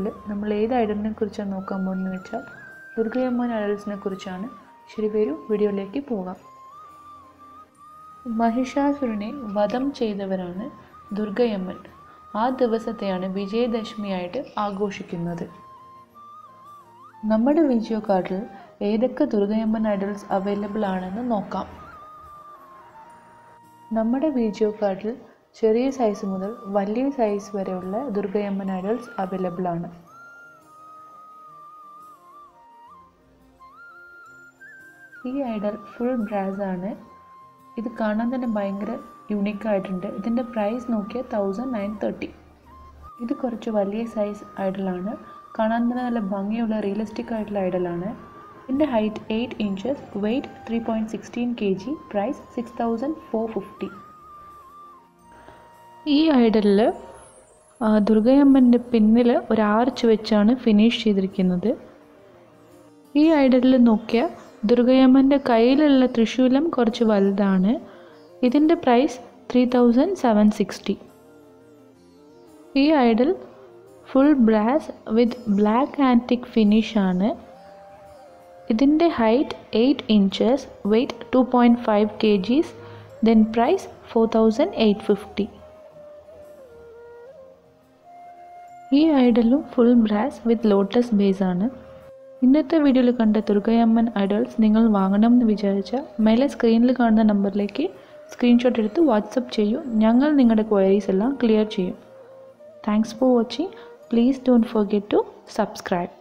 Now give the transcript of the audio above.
നമ്മൾ ഏത് ഐഡലിനെ കുറിച്ചാണ് നോക്കാൻ പോകുന്നത് വെച്ചാൽ ദുർഗയമ്മൻ ഐഡൽസിനെ കുറിച്ചാണ് ശരി വരൂ വീഡിയോയിലേക്ക് പോകാം മഹിഷാസുരനെ വധം ചെയ്തവരാണ് ദുർഗയമ്മൻ ആ ദിവസത്തെയാണ് വിജയദശമിയായിട്ട് ആഘോഷിക്കുന്നത് നമ്മുടെ വീഡിയോ കാർഡിൽ ഏതൊക്കെ ദുർഗയമ്മൻ ഐഡൽസ് അവൈലബിൾ ആണെന്ന് നോക്കാം നമ്മുടെ വീഡിയോ കാർഡിൽ ചെറിയ സൈസ് മുതൽ വലിയ സൈസ് വരെയുള്ള ദുർഗയമ്മൻ ഐഡൽസ് അവൈലബിൾ ആണ് ഈ ഐഡൽ ഫുൾ ബ്രാസ് ആണ് ഇത് കാണാൻ തന്നെ ഭയങ്കര യുണീക്ക് ആയിട്ടുണ്ട് ഇതിൻ്റെ പ്രൈസ് നോക്കിയാൽ തൗസൻഡ് നയൻ തേർട്ടി ഇത് കുറച്ച് വലിയ സൈസ് ഐഡലാണ് കാണാൻ തന്നെ നല്ല ഭംഗിയുള്ള റിയലിസ്റ്റിക് ആയിട്ടുള്ള ഐഡലാണ് ഇതിൻ്റെ height eight inches weight three point sixteen K G price six thousand four fifty ഈ ഐഡലിൽ ദുർഗയമ്മൻ്റെ പിന്നിൽ ഒരു ആർച്ച് വെച്ചാണ് ഫിനിഷ് ചെയ്തിരിക്കുന്നത് ഈ ഐഡലിൽ നോക്കിയാൽ ദുർഗയമ്മൻ്റെ കയ്യിലുള്ള തൃശൂലം കുറച്ച് വലുതാണ് ഇതിൻ്റെ price three thousand seven sixty ഈ idol full brass with black antique finish ആണ് ഇതിൻ്റെ height eight inches weight two point five K Gs then price four thousand eight fifty ഈ ഐഡലും full brass with lotus base ആണ് ഇന്നത്തെ വീഡിയോയിൽ കണ്ട ദുർഗയമ്മൻ idols നിങ്ങൾ വാങ്ങണം എന്ന് വിചാരിച്ചാൽ മേലെ സ്ക്രീനിൽ കാണുന്ന നമ്പറിലേക്ക് സ്ക്രീൻഷോട്ട് എടുത്ത് വാട്സപ്പ് ചെയ്യൂ ഞങ്ങൾ നിങ്ങളുടെ ക്വയറീസ് എല്ലാം ക്ലിയർ ചെയ്യും thanks for watching please don't forget to subscribe